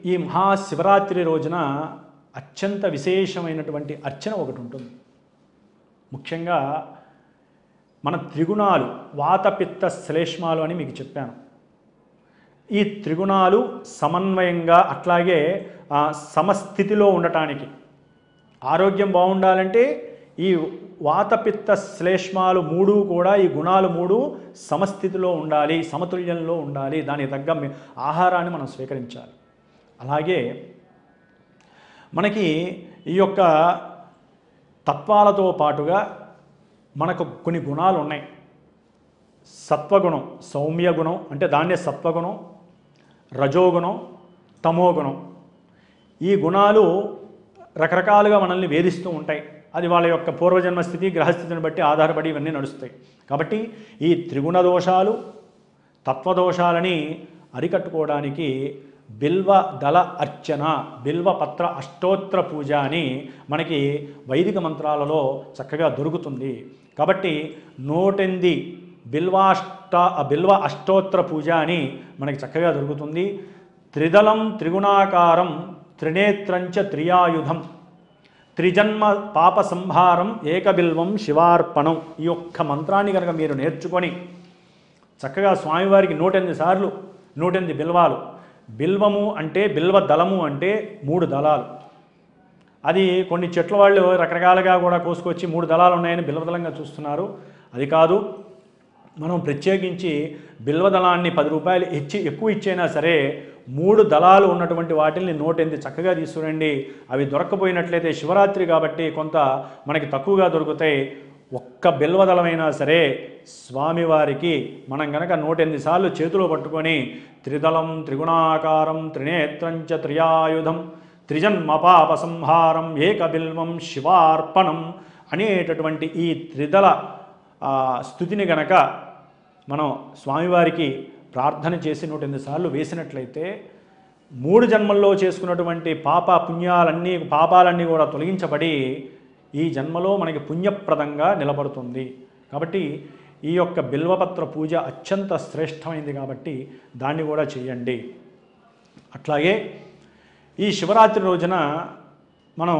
ఈ మహాశివరాత్రి రోజున అత్యంత విశేషమైనటువంటి అర్చన ఒకటి ఉంటుంది ముఖ్యంగా మన త్రిగుణాలు వాతపిత్త శ్లేష్మాలు అని మీకు చెప్పాను ఈ త్రిగుణాలు సమన్వయంగా అట్లాగే ఆ, సమస్థితిలో ఉండటానికి ఆరోగ్యం బాగుండాలంటే ఈ వాతపిత్త శ్లేష్మాలు మూడు కూడా ఈ గుణాలు మూడు సమస్థితిలో ఉండాలి సమతుల్యంలో ఉండాలి దానికి తగ్గ మి- ఆహారాన్ని మనం స్వీకరించాలి అలాగే మనకి ఈ యొక్క తత్వాలతో పాటుగా మనకు కొన్ని గుణాలు ఉన్నాయి సత్వగుణం సౌమ్య గుణం అంటే దాన్నే సత్వగుణం రజోగుణం తమోగుణం ఈ గుణాలు రకరకాలుగా మనల్ని వేధిస్తూ ఉంటాయి అది వాళ్ళ యొక్క పూర్వజన్మ స్థితి గ్రహస్థితిని బట్టి ఆధారపడి ఇవన్నీ నడుస్తాయి కాబట్టి ఈ త్రిగుణ దోషాలు తత్వదోషాలని అరికట్టుకోవడానికి బిల్వ దళ అర్చన బిల్వ పత్ర అష్టోత్తర పూజ అని మనకి వైదిక మంత్రాలలో చక్కగా దొరుకుతుంది కాబట్టి నూటెనిమిది బిల్వాష్ట బిల్వ అష్టోత్తర పూజ అని మనకి చక్కగా దొరుకుతుంది త్రిదళం త్రిగుణాకారం త్రినేత్రంచ త్రియాయుధం త్రిజన్మ పాప సంహారం ఏకబిల్వం శివార్పణం ఈ ఒక్క మంత్రాన్ని కనుక మీరు నేర్చుకొని చక్కగా స్వామివారికి నూటెనిమిది సార్లు నూటెనిమిది బిల్వాలు బిల్వము అంటే బిల్వ దళము అంటే మూడు దళాలు అది కొన్ని చెట్ల వాళ్ళు రకరకాలుగా కూడా కోసుకొచ్చి మూడు దళాలు ఉన్నాయని బిల్వదళంగా చూస్తున్నారు అది కాదు మనం ప్రత్యేకించి బిల్వదళాన్ని పది రూపాయలు ఇచ్చి ఎక్కువ ఇచ్చైనా సరే మూడు దళాలు ఉన్నటువంటి వాటిని నూటెనిమిది చక్కగా తీసుకురండి అవి దొరక్కపోయినట్లయితే శివరాత్రి కాబట్టి కొంత మనకి తక్కువగా దొరుకుతాయి ఒక్క బిల్వదళమైనా సరే స్వామివారికి మనం గనక నూటెనిమిది సార్లు చేతిలో పట్టుకొని త్రిదళం త్రిగుణాకారం త్రినేత్రంచ త్రియాయుధం త్రిజన్మ పాప సంహారం ఏకబిల్వం శివార్పణం అనేటటువంటి ఈ త్రిదళ ఆ, స్థుతిని గనక మనం స్వామివారికి ప్రార్థన చేసి నూట ఎనిమిది సార్లు వేసినట్లయితే మూడు జన్మల్లో చేసుకున్నటువంటి పాప పుణ్యాలన్నీ పాపాలన్నీ కూడా తొలగించబడి ఈ జన్మలో మనకి పుణ్యప్రదంగా నిలబడుతుంది కాబట్టి ఈ యొక్క బిల్వపత్ర పూజ అత్యంత శ్రేష్టమైంది కాబట్టి దాన్ని కూడా చేయండి అట్లాగే ఈ శివరాత్రి రోజున మనం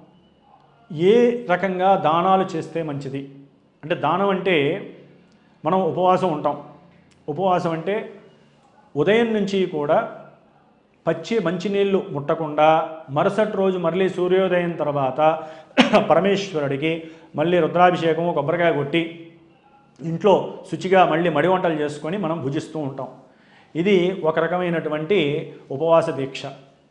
ఏ రకంగా దానాలు చేస్తే మంచిది అంటే దానం అంటే మనం ఉపవాసం ఉంటాం ఉపవాసం అంటే ఉదయం నుంచి కూడా పచ్చి మంచినీళ్ళు ముట్టకుండా మరుసటి రోజు మళ్ళీ సూర్యోదయం తర్వాత పరమేశ్వరుడికి మళ్ళీ రుద్రాభిషేకము కొబ్బరికాయ కొట్టి ఇంట్లో శుచిగా మళ్ళీ మడి వంటలు చేసుకొని మనం భుజిస్తూ ఉంటాం ఇది ఒక రకమైనటువంటి ఉపవాస దీక్ష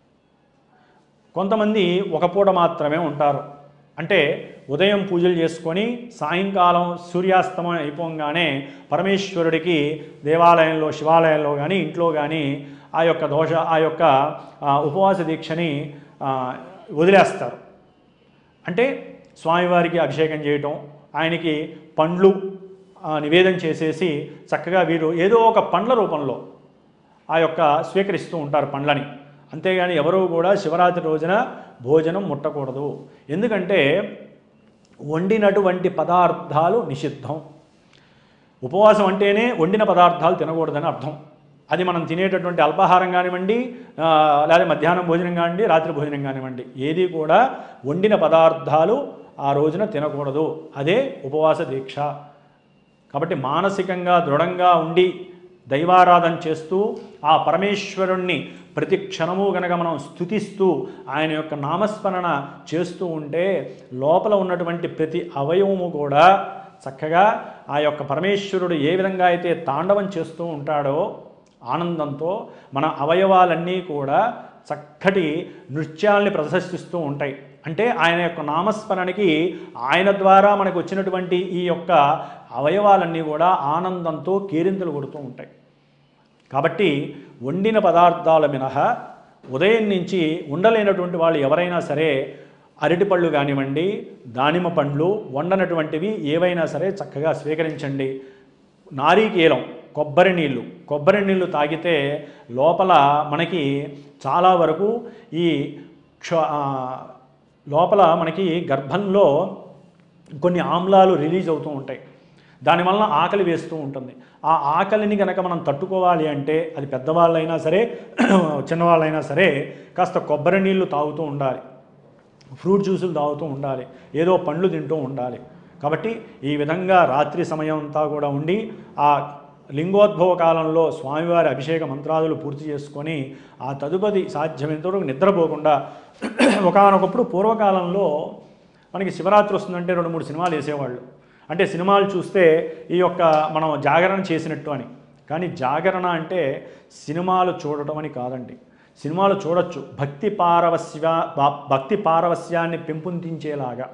కొంతమంది ఒక పూట మాత్రమే ఉంటారు అంటే ఉదయం పూజలు చేసుకొని సాయంకాలం సూర్యాస్తమయం అయిపోగానే పరమేశ్వరుడికి దేవాలయంలో శివాలయంలో కానీ ఇంట్లో కానీ ఆ యొక్క దోష ఆ యొక్క ఆ, ఉపవాస దీక్షని ఆ, వదిలేస్తారు అంటే స్వామివారికి అభిషేకం చేయటం ఆయనకి పండ్లు ఆ, నివేదన చేసేసి చక్కగా వీరు ఏదో ఒక పండ్ల రూపంలో ఆ యొక్క స్వీకరిస్తూ ఉంటారు పండ్లని అంతేగాని ఎవరూ కూడా శివరాత్రి రోజున భోజనం ముట్టకూడదు ఎందుకంటే వండినటువంటి పదార్థాలు నిషిద్ధం ఉపవాసం అంటేనే వండిన పదార్థాలు తినకూడదని అర్థం అది మనం తినేటటువంటి అల్పాహారం కానివ్వండి ఆ, లేదా మధ్యాహ్నం భోజనం కానివ్వండి రాత్రి భోజనం కానివ్వండి ఏది కూడా వండిన పదార్థాలు ఆ రోజున తినకూడదు అదే ఉపవాస దీక్ష కాబట్టి మానసికంగా దృఢంగా ఉండి దైవారాధన చేస్తూ ఆ పరమేశ్వరుణ్ణి ప్రతి క్షణము గనక మనం స్థుతిస్తూ ఆయన యొక్క నామస్మరణ చేస్తూ ఉంటే లోపల ఉన్నటువంటి ప్రతి అవయవము కూడా చక్కగా ఆ యొక్క పరమేశ్వరుడు ఏ విధంగా అయితే తాండవం చేస్తూ ఉంటాడో ఆనందంతో మన అవయవాలన్నీ కూడా చక్కటి నృత్యాల్ని ప్రదర్శిస్తూ ఉంటాయి అంటే ఆయన యొక్క నామస్మరణకి ఆయన ద్వారా మనకు వచ్చినటువంటి ఈ యొక్క అవయవాలన్నీ కూడా ఆనందంతో కేరింతలు కొడుతూ ఉంటాయి కాబట్టి వండిన పదార్థాల మినహా ఉదయం నుంచి ఉండలేనటువంటి వాళ్ళు ఎవరైనా సరే అరటిపళ్ళు కానివ్వండి దానిమ్మ పండ్లు వండనటువంటివి ఏవైనా సరే చక్కగా స్వీకరించండి నారీకేలం కొబ్బరి నీళ్ళు కొబ్బరి నీళ్ళు తాగితే లోపల మనకి చాలా వరకు ఈ క్ష ఆ, లోపల మనకి గర్భంలో కొన్ని ఆమ్లాలు రిలీజ్ అవుతూ ఉంటాయి దానివల్ల ఆకలి వేస్తూ ఉంటుంది ఆ ఆకలిని కనుక మనం తట్టుకోవాలి అంటే అది పెద్దవాళ్ళైనా సరే చిన్నవాళ్ళైనా సరే కాస్త కొబ్బరి నీళ్లు తాగుతూ ఉండాలి ఫ్రూట్ జ్యూసులు తాగుతూ ఉండాలి ఏదో పండ్లు తింటూ ఉండాలి కాబట్టి ఈ విధంగా రాత్రి సమయం అంతా కూడా ఉండి ఆ లింగోద్భవ కాలంలో స్వామివారి అభిషేక మంత్రాదులు పూర్తి చేసుకొని ఆ తదుపరి సాధ్యమైనంత వరకు నిద్రపోకుండా ఒకనొకప్పుడు పూర్వకాలంలో మనకి శివరాత్రి వస్తుందంటే రెండు మూడు సినిమాలు వేసేవాళ్ళు అంటే సినిమాలు చూస్తే ఈ యొక్క మనం జాగరణ చేసినట్టు అని కానీ జాగరణ అంటే సినిమాలు చూడటం అని కాదండి సినిమాలు చూడొచ్చు భక్తి పారవస్య భ- భక్తి పారవస్యాన్ని పెంపొందించేలాగా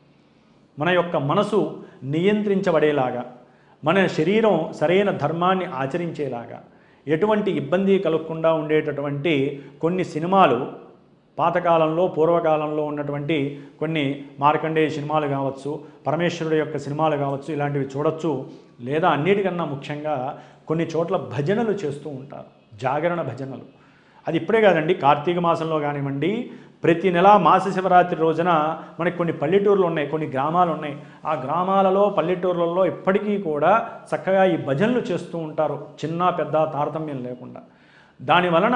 మన యొక్క మనసు నియంత్రించబడేలాగా మన శరీరం సరైన ధర్మాన్ని ఆచరించేలాగా ఎటువంటి ఇబ్బంది కలగకుండా ఉండేటటువంటి కొన్ని సినిమాలు పాతకాలంలో పూర్వకాలంలో ఉన్నటువంటి కొన్ని మార్కండేయ సినిమాలు కావచ్చు పరమేశ్వరుడు యొక్క సినిమాలు కావచ్చు ఇలాంటివి చూడొచ్చు లేదా అన్నిటికన్నా ముఖ్యంగా కొన్ని చోట్ల భజనలు చేస్తూ ఉంటారు జాగరణ భజనలు అది ఇప్పుడే కాదండి కార్తీక మాసంలో కానివ్వండి ప్రతి నెల మాస శివరాత్రి రోజున మనకి కొన్ని పల్లెటూర్లు ఉన్నాయి కొన్ని గ్రామాలు ఉన్నాయి ఆ గ్రామాలలో పల్లెటూర్లలో ఇప్పటికీ కూడా చక్కగా ఈ భజనలు చేస్తూ ఉంటారు చిన్న పెద్ద తారతమ్యం లేకుండా దాని వలన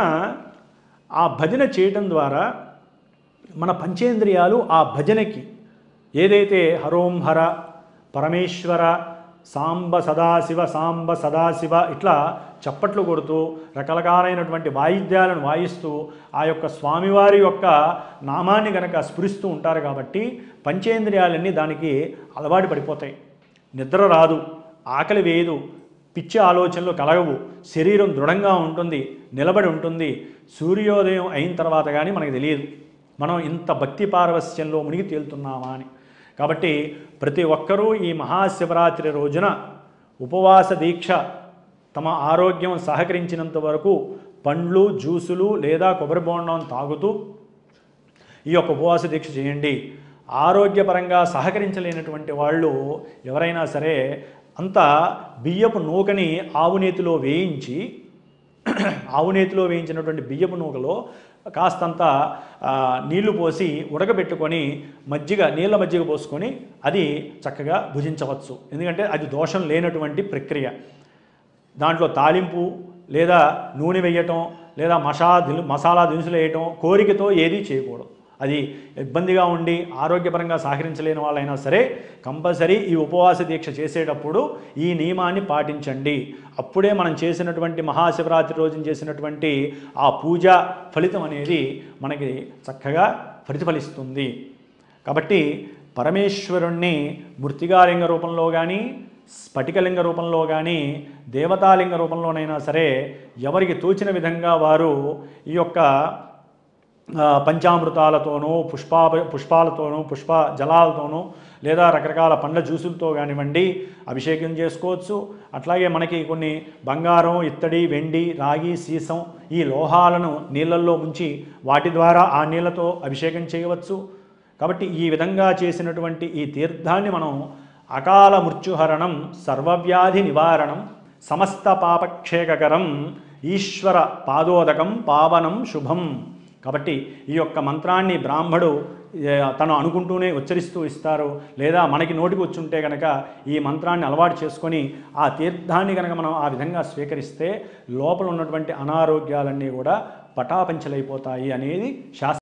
ఆ భజన చేయటం ద్వారా మన పంచేంద్రియాలు ఆ భజనకి ఏదైతే హరోం హర పరమేశ్వర సాంబ సదాశివ సాంబ సదాశివ ఇట్లా చప్పట్లు కొడుతూ రకరకాలైనటువంటి వాయిద్యాలను వాయిస్తూ ఆ యొక్క స్వామివారి యొక్క నామాన్ని గనక స్ఫురిస్తూ ఉంటారు కాబట్టి పంచేంద్రియాలన్నీ దానికి అలవాటు పడిపోతాయి నిద్ర రాదు ఆకలి వేయదు పిచ్చి ఆలోచనలు కలగవు శరీరం దృఢంగా ఉంటుంది నిలబడి ఉంటుంది సూర్యోదయం అయిన తర్వాత కానీ మనకు తెలియదు మనం ఇంత భక్తి పారవస్యంలో మునిగి తేలుతున్నామా అని కాబట్టి ప్రతి ఒక్కరూ ఈ మహాశివరాత్రి రోజున ఉపవాస దీక్ష తమ ఆరోగ్యం సహకరించినంత వరకు పండ్లు జ్యూసులు లేదా కొబ్బరి బోండం తాగుతూ ఈ యొక్క ఉపవాస దీక్ష చేయండి ఆరోగ్యపరంగా సహకరించలేనటువంటి వాళ్ళు ఎవరైనా సరే అంత బియ్యపు నూకని ఆవునేతిలో వేయించి ఆవునేతిలో వేయించినటువంటి బియ్యపు నూకలో కాస్తంత ఆ, నీళ్లు పోసి ఉడకబెట్టుకొని మజ్జిగ నీళ్ళ మజ్జిగ పోసుకొని అది చక్కగా భుజించవచ్చు ఎందుకంటే అది దోషం లేనటువంటి ప్రక్రియ దాంట్లో తాలింపు లేదా నూనె వేయటం లేదా మసా దిను మసాలా దినుసులు వేయటం కోరికతో ఏదీ చేయకూడదు అది ఇబ్బందిగా ఉండి ఆరోగ్యపరంగా సహకరించలేని వాళ్ళైనా సరే కంపల్సరీ ఈ ఉపవాస దీక్ష చేసేటప్పుడు ఈ నియమాన్ని పాటించండి అప్పుడే మనం చేసినటువంటి మహాశివరాత్రి రోజున చేసినటువంటి ఆ పూజ ఫలితం అనేది మనకి చక్కగా ప్రతిఫలిస్తుంది కాబట్టి పరమేశ్వరుణ్ణి మృతికాలింగ రూపంలో కానీ స్ఫటికలింగ రూపంలో కానీ దేవతాలింగ రూపంలోనైనా సరే ఎవరికి తోచిన విధంగా వారు ఈ యొక్క ఆ, పంచామృతాలతోనూ పుష్పా పుష్పాలతోనూ పుష్ప జలాలతోనూ లేదా రకరకాల పండ్ల జ్యూసులతో కానివ్వండి అభిషేకం చేసుకోవచ్చు అట్లాగే మనకి కొన్ని బంగారం ఇత్తడి వెండి రాగి సీసం ఈ లోహాలను నీళ్ళల్లో ముంచి వాటి ద్వారా ఆ నీళ్ళతో అభిషేకం చేయవచ్చు కాబట్టి ఈ విధంగా చేసినటువంటి ఈ తీర్థాన్ని మనం అకాల మృత్యుహరణం సర్వవ్యాధి నివారణం సమస్త పాపక్షేకకరం ఈశ్వర పాదోదకం పావనం శుభం కాబట్టి ఈ యొక్క మంత్రాన్ని బ్రాహ్మడు ఏ, తను అనుకుంటూనే ఉచ్చరిస్తూ ఇస్తారు లేదా మనకి నోటికి వచ్చుంటే కనుక ఈ మంత్రాన్ని అలవాటు చేసుకొని ఆ తీర్థాన్ని కనుక మనం ఆ విధంగా స్వీకరిస్తే లోపల ఉన్నటువంటి అనారోగ్యాలన్నీ కూడా పటాపంచలైపోతాయి అనేది శాస్త్ర